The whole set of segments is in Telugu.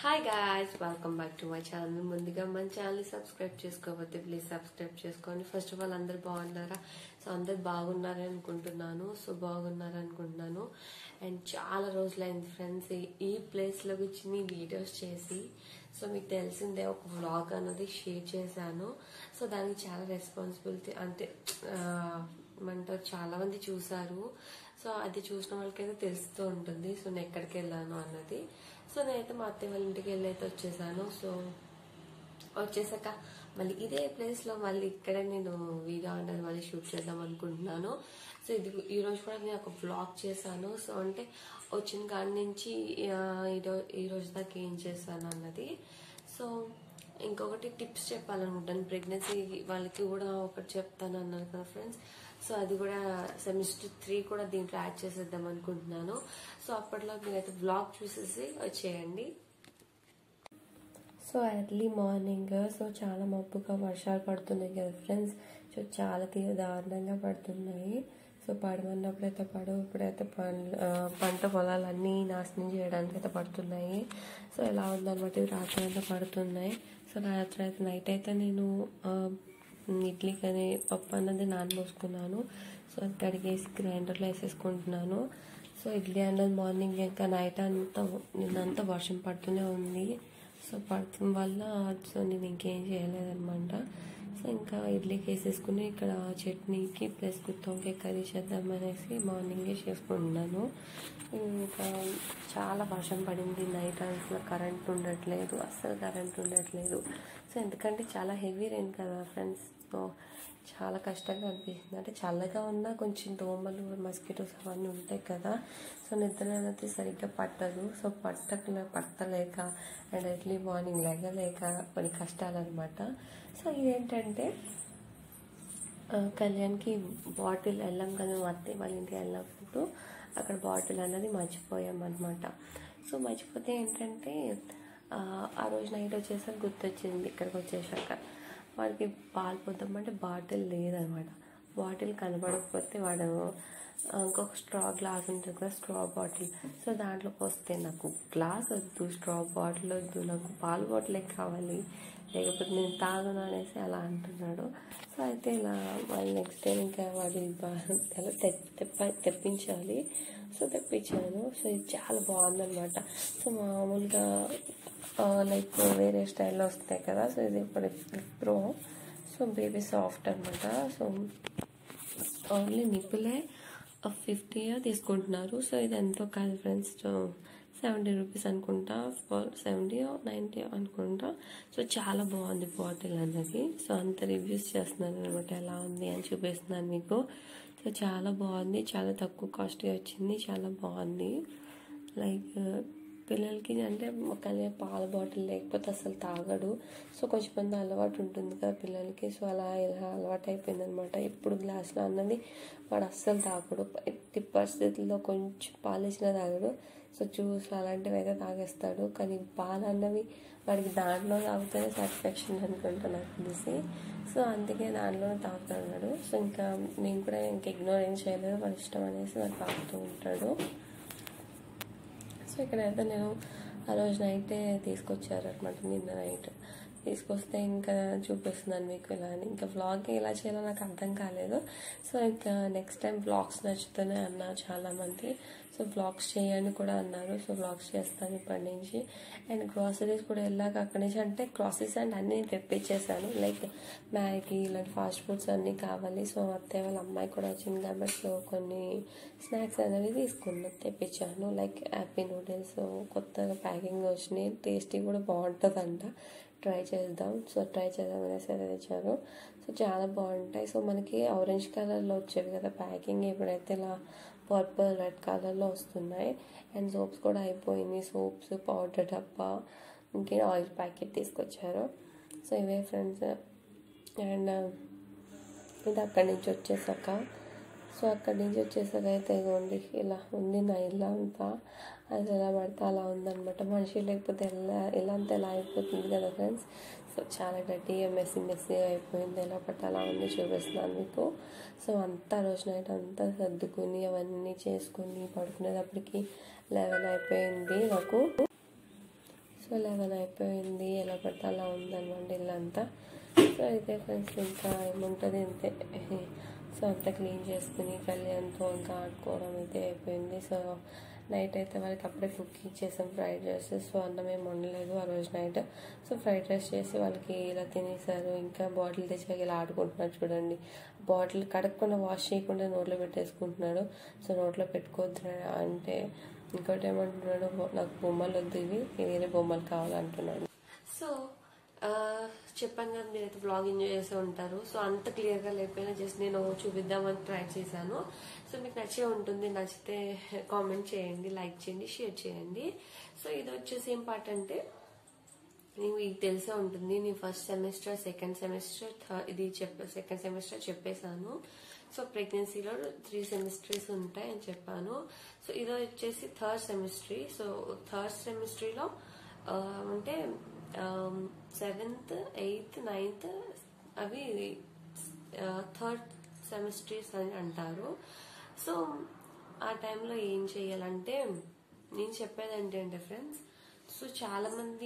hi guys welcome back to my channel ముందుగా మన ఛానల్ సబ్స్క్రైబ్ చేసుకోకపోతే ప్లీజ్ సబ్స్క్రైబ్ చేసుకోండి ఫస్ట్ ఆఫ్ ఆల్ అందరు బాగున్నారా సో అందరు బాగున్నారని అనుకుంటున్నాను సో బాగున్నారు అనుకుంటున్నాను అండ్ చాలా రోజులైంది ఫ్రెండ్స్ ఈ ప్లేస్లో కూర్చుని వీడియోస్ చేసి సో మీకు తెలిసిందే ఒక వ్లాగ్ అనేది షేర్ చేశాను సో దానికి చాలా రెస్పాన్సిబిలిటీ అంటే ఆ, ఏమంటారు చాలా మంది చూసారు సో అది చూసిన వాళ్ళకైతే తెలుస్తూ ఉంటుంది సో నేను ఎక్కడికి వెళ్ళాను అన్నది సో నేనైతే మా అత్తయ్య వాళ్ళ ఇంటికి వెళ్ళి అయితే వచ్చేసాను సో వచ్చేసాక మళ్ళీ ఇదే ప్లేస్ లో మళ్ళీ ఇక్కడే నేను వీడియో అనేది మళ్ళీ షూట్ చేద్దాం అనుకుంటున్నాను సో ఇది ఈ రోజు కూడా నేను ఒక వ్లాగ్ చేశాను సో అంటే వచ్చిన కాడి నుంచి ఆ, ఈ రో- ఈ రోజు దాకా ఏం చేశాను అన్నది సో ఇంకొకటి టిప్స్ చెప్పాలనుకుంటాను ప్రెగ్నెన్సీ వాళ్ళకి కూడా ఒకటి చెప్తాను అన్నారు కదా ఫ్రెండ్స్ సో అది కూడా సెమిస్టర్ త్రీ కూడా దీంట్లో యాడ్ చేసేద్దాం అనుకుంటున్నాను సో అప్పట్లో మీరైతే బ్లాగ్ చూసేసి వచ్చేయండి సో ఎర్లీ మార్నింగ్ సో చాలా మబ్బుగా వర్షాలు పడుతున్నాయి కదా ఫ్రెండ్స్ సో చాలా తీవ్ర దారుణంగా పడుతున్నాయి సో పడమన్నప్పుడైతే పడవు ఇప్పుడైతే పండ్ల ఆ, పంట పొలాలన్నీ నాశనం చేయడానికి అయితే పడుతున్నాయి సో ఎలా ఉందన్నమాట ఇవి రాత్రి అంతా పడుతున్నాయి సో రాత్రి అయితే నైట్ అయితే నేను ఆ, ఇడ్లీ కానీ పప్పు అన్నది నానబోసుకున్నాను సో అది కడిగేసి గ్రైండర్లో వేసేసుకుంటున్నాను సో ఇడ్లీ అన్నది మార్నింగ్ ఇంకా నైట్ అంతా నిన్నంతా వర్షం పడుతూనే ఉంది సో పడటం వల్ల సో నేను ఇంకేం చేయలేదన్నమాట సో ఇంకా ఇడ్లీకి వేసేసుకుని ఇక్కడ చట్నీకి ప్లస్ గుత్తొంకాయ కర్రీ చేద్దామనేసి మార్నింగే చేసుకుంటున్నాను ఇంకా చాలా వర్షం పడింది నైట్ అసలు కరెంట్ ఉండట్లేదు అస్సలు కరెంట్ ఉండట్లేదు సో ఎందుకంటే చాలా హెవీ రెయిన్ కదా ఫ్రెండ్స్ సో చాలా కష్టంగా అనిపిస్తుంది అంటే చల్లగా ఉన్నా కొంచెం దోమలు మస్కిటోస్ అవన్నీ ఉంటాయి కదా సో నిద్ర అనేది సరిగ్గా పట్టదు సో పట్టక పట్టలేక అండ్ ఎర్లీ మార్నింగ్ లేగలేక కొన్ని కష్టాలు అనమాట సో ఇదేంటంటే ఆ, కళ్యాణ్కి బాటిల్ వెళ్ళాం కదా మా అత్తయ్య వాళ్ళ ఇంటికి వెళ్ళినప్పుడు అక్కడ బాటిల్ అన్నది మర్చిపోయాం అనమాట సో మర్చిపోతే ఏంటంటే ఆ, ఆ రోజు నైట్ వచ్చేసరికి గుర్తొచ్చింది ఇక్కడికి వచ్చేసాక వాడికి పాలు పొద్దామంటే బాటిల్ లేదనమాట బాటిల్ కనబడకపోతే వాడు ఆ, ఇంకొక స్ట్రా గ్లాస్ ఉంటుంది కదా స్ట్రా బాటిల్ సో దాంట్లోకి వస్తే నాకు గ్లాస్ వద్దు స్ట్రా బాటిల్ వద్దు నాకు పాలు బాటిలే కావాలి లేకపోతే నేను తాగను అనేసి అలా అంటున్నాడు సో అయితే ఇలా వాళ్ళు నెక్స్ట్ డే ఇంకా వాడి బా- ఎలా తె- తెప్ప తెప్పించాలి సో తెప్పించాను సో ఇది చాలా బాగుందన్నమాట సో మామూలుగా లైక్ వేరే స్టైల్లో వస్తాయి కదా సో ఇది ఇప్పుడు ప్రో సో బేబీ సాఫ్ట్ అనమాట సో ఓన్లీ నిప్పులే ఫిఫ్టీ తీసుకుంటున్నారు సో ఇది ఎంతో కాదు ఫ్రెండ్స్ సో సెవెంటీ రూపీస్ అనుకుంటా సెవెంటీ నైంటీ అనుకుంటా సో చాలా బాగుంది బాటిల్ అన్నది సో అంత రివ్యూస్ చేస్తున్నాను అనమాట ఎలా ఉంది అని చూపిస్తున్నాను మీకు సో చాలా బాగుంది చాలా తక్కువ కాస్ట్గా వచ్చింది చాలా బాగుంది లైక్ పిల్లలకి అంటే ఒకవేళ పాల బాటిల్ లేకపోతే అసలు తాగడు సో కొంచెం మంది అలవాటు ఉంటుంది కదా పిల్లలకి సో అలా ఇలా అలవాటు అయిపోయింది అనమాట ఎప్పుడు గ్లాస్లో అన్నది వాడు అస్సలు తాగడు ఎట్టి పరిస్థితుల్లో కొంచెం పాలు ఇచ్చినా తాగడు సో జ్యూస్ అలాంటివి అయితే తాగేస్తాడు కానీ పాలు అన్నవి వాడికి దాంట్లో తాగితేనే సాటిస్ఫాక్షన్ అనుకుంటా నాకు తెలిసి సో అందుకే దాంట్లోనే తాగుతున్నాడు సో ఇంకా నేను కూడా ఇంక ఇగ్నోర్ ఏం చేయలేదు వాడి ఇష్టం అనేసి వాడు తాగుతూ ఉంటాడు సో ఇక్కడైతే నేను ఆ రోజు నైటే తీసుకొచ్చారు అనమాట నిన్న నైట్ తీసుకొస్తే ఇంకా చూపిస్తున్నాను మీకు ఇలా అని ఇంకా వ్లాగ్ ఎలా చేయాలో నాకు అర్థం కాలేదు సో ఇంకా నెక్స్ట్ టైం వ్లాగ్స్ నచ్చుతూనే అన్నారు చాలామంది సో వ్లాగ్స్ చేయని కూడా అన్నారు సో వ్లాగ్స్ చేస్తాను ఇప్పటి నుంచి అండ్ గ్రాసరీస్ కూడా వెళ్ళాక అక్కడి నుంచి అంటే గ్రాసరీస్ అండ్ అన్నీ తెప్పించేసాను లైక్ మ్యాగీ ఇలాంటి ఫాస్ట్ ఫుడ్స్ అన్నీ కావాలి సో అత్తయ్య వాళ్ళ అమ్మాయి కూడా వచ్చింది కాబట్టి సో కొన్ని స్నాక్స్ అనేవి తీసుకున్నాను తెప్పించాను లైక్ హ్యాపీ నూడిల్స్ కొత్తగా ప్యాకింగ్ వచ్చినాయి టేస్టీ కూడా బాగుంటుందంట ట్రై చేద్దాం సో ట్రై చేద్దాం అనేసి అయితే తెచ్చారు సో చాలా బాగుంటాయి సో మనకి ఆరెంజ్ కలర్లో వచ్చేవి కదా ప్యాకింగ్ ఇప్పుడైతే ఇలా పర్పుల్ రెడ్ కలర్లో వస్తున్నాయి అండ్ సోప్స్ కూడా అయిపోయినాయి సోప్స్ పౌడర్ డబ్బా ఇంకే ఆయిల్ ప్యాకెట్ తీసుకొచ్చారు సో ఇవే ఫ్రెండ్స్ అండ్ ఇది అక్కడి నుంచి వచ్చేసాక సో అక్కడి నుంచి వచ్చేసాక అయితే ఇదిగోండి ఇలా ఉంది నా ఇల్లు అంతా అది ఎలా పడితే అలా ఉందన్నమాట మనిషి లేకపోతే ఎలా ఇలా అంతా ఎలా అయిపోతుంది కదా ఫ్రెండ్స్ సో చాలా గట్టిగా మెస్సీ మెస్సీగా అయిపోయింది ఎలా పడితే అలా ఉంది చూపిస్తున్నాను మీకు సో అంతా రోజు నైట్ అంతా సర్దుకుని అవన్నీ చేసుకుని పడుకునేటప్పటికి లెవెన్ అయిపోయింది నాకు సో సో లెవెన్ అయిపోయింది ఎలా పడితే అలా ఉందన్నమాట ఇల్లంతా సో అయితే ఫ్రెండ్స్ ఇంకా ఏముంటుంది అంతే సో అంతా క్లీన్ చేసుకుని కళ్యాణ్తో ఇంకా ఆడుకోవడం అయితే అయిపోయింది సో నైట్ అయితే వాళ్ళకి అప్పుడే కుకింగ్ చేసాం ఫ్రైడ్ రైస్ సో అన్నం ఏం వండలేదు ఆ రోజు నైట్ సో ఫ్రైడ్ రైస్ చేసి వాళ్ళకి ఇలా తినేసారు ఇంకా బాటిల్ తెచ్చాక ఇలా ఆడుకుంటున్నారు చూడండి బాటిల్ కడగకుండా వాష్ చేయకుండా నోట్లో పెట్టేసుకుంటున్నాడు సో నోట్లో పెట్టుకోవద్దు అంటే ఇంకోటి ఏమంటున్నాడు నాకు బొమ్మలు వద్దు ఇవి వేరే బొమ్మలు కావాలంటున్నాడు సో చెప్పాను కదా మీరైతే బ్లాగ్ ఎంజాయ్ చేస్తూ ఉంటారు సో అంత క్లియర్గా లేకపోయినా జస్ట్ నేను చూపిద్దామని ట్రై చేశాను సో మీకు నచ్చే ఉంటుంది నచ్చితే కామెంట్ చేయండి లైక్ చేయండి షేర్ చేయండి సో ఇది వచ్చేసి ఏం పార్ట్ అంటే నీకు మీకు తెలిసే ఉంటుంది నేను first semester second semester third ఇది చెప్ప సెకండ్ సెమిస్టర్ చెప్పేశాను సో ప్రెగ్నెన్సీలో త్రీ సెమిస్టర్స్ ఉంటాయి అని చెప్పాను సో ఇది వచ్చేసి థర్డ్ సెమిస్ట్రీ సో థర్డ్ సెమిస్ట్రీలో అంటే సెవెంత్ ఎయిత్ నైన్త్ అవి థర్డ్ సెమిస్ట్రీస్ అని అంటారు సో ఆ టైంలో ఏం చేయాలంటే నేను చెప్పేది ఏంటంటే ఫ్రెండ్స్ సో చాలా మంది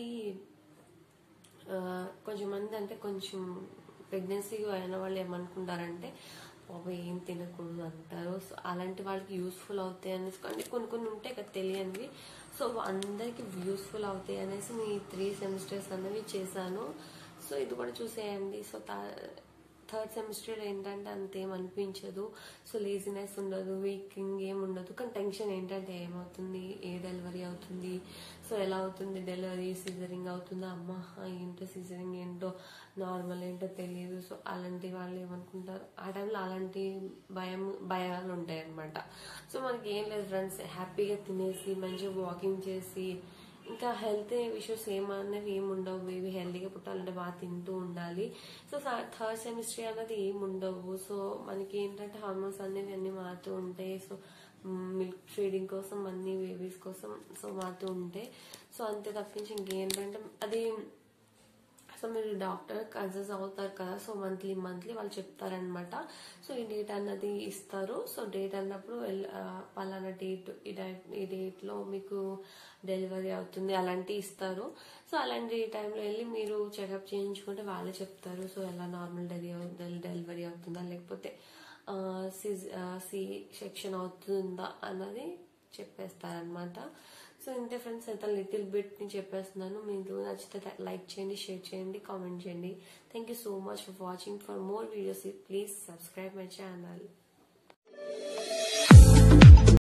కొంచెం మంది అంటే కొంచెం ప్రెగ్నెన్సీ అయిన వాళ్ళు ఏమనుకుంటారంటే బాబు ఏం తినకూడదు అంటారు సో అలాంటి వాళ్ళకి యూస్ఫుల్ అవుతాయి అనేసి అంటే కొన్ని కొన్ని ఉంటాయి కదా తెలియనివి సో అందరికి యూస్ఫుల్ అవుతాయి అనేసి మీ త్రీ సెమిస్టర్స్ అనేవి చేశాను సో ఇది కూడా చూసేయండి సో థర్డ్ సెమిస్టర్ ఏంటంటే అంతేం అనిపించదు సో లేజినెస్ ఉండదు వీకింగ్ ఏం ఉండదు కానీ టెన్షన్ ఏంటంటే ఏమవుతుంది ఏ డెలివరీ అవుతుంది సో ఎలా అవుతుంది డెలివరీ సీజరింగ్ అవుతుందా అమ్మ ఏంటో సీజరింగ్ ఏంటో నార్మల్ ఏంటో తెలియదు సో అలాంటి వాళ్ళు ఏమనుకుంటారు ఆ టైంలో అలాంటి భయం భయాలు ఉంటాయి అనమాట సో మనకి ఏం లేదు ఫ్రెండ్స్ హ్యాపీగా తినేసి మంచిగా వాకింగ్ చేసి ఇంకా హెల్త్ ఇష్యూస్ ఏమనేవి ఏమి ఉండవు బేబీ హెల్తీగా పుట్టాలంటే బాగా తింటూ ఉండాలి సో థర్డ్ సెమిస్ట్రీ అన్నది ఏమి ఉండవు సో మనకి ఏంటంటే హార్మోన్స్ అనేవి అన్ని మారుతూ ఉంటాయి సో మిల్క్ ఫీడింగ్ కోసం అన్ని బేబీస్ కోసం సో మారుతూ ఉంటాయి సో అంతే తప్పించి ఇంకేంటంటే అది సో మీరు డాక్టర్ కన్సల్ట్ అవుతారు కదా సో మంత్లీ మంత్లీ వాళ్ళు చెప్తారనమాట సో ఈ డేట్ అన్నది ఇస్తారు సో డేట్ అన్నప్పుడు పలానా డేట్ ఈ డేట్ ఈ డేట్లో మీకు డెలివరీ అవుతుంది అలాంటివి ఇస్తారు సో అలాంటి టైంలో వెళ్ళి మీరు చెకప్ చేయించుకుంటే వాళ్ళే చెప్తారు సో ఎలా నార్మల్ డెలివరీ డెలివరీ అవుతుందా లేకపోతే సి సెక్షన్ అవుతుందా అన్నది చెప్పేస్తారనమాట సో ఇంతే ఫ్రెండ్స్ అయితే లిటిల్ బిట్ ని చెప్పేస్తున్నాను మీకు నచ్చితే లైక్ చేయండి షేర్ చేయండి కామెంట్ చేయండి thank you so much for watching for more videos please subscribe my channel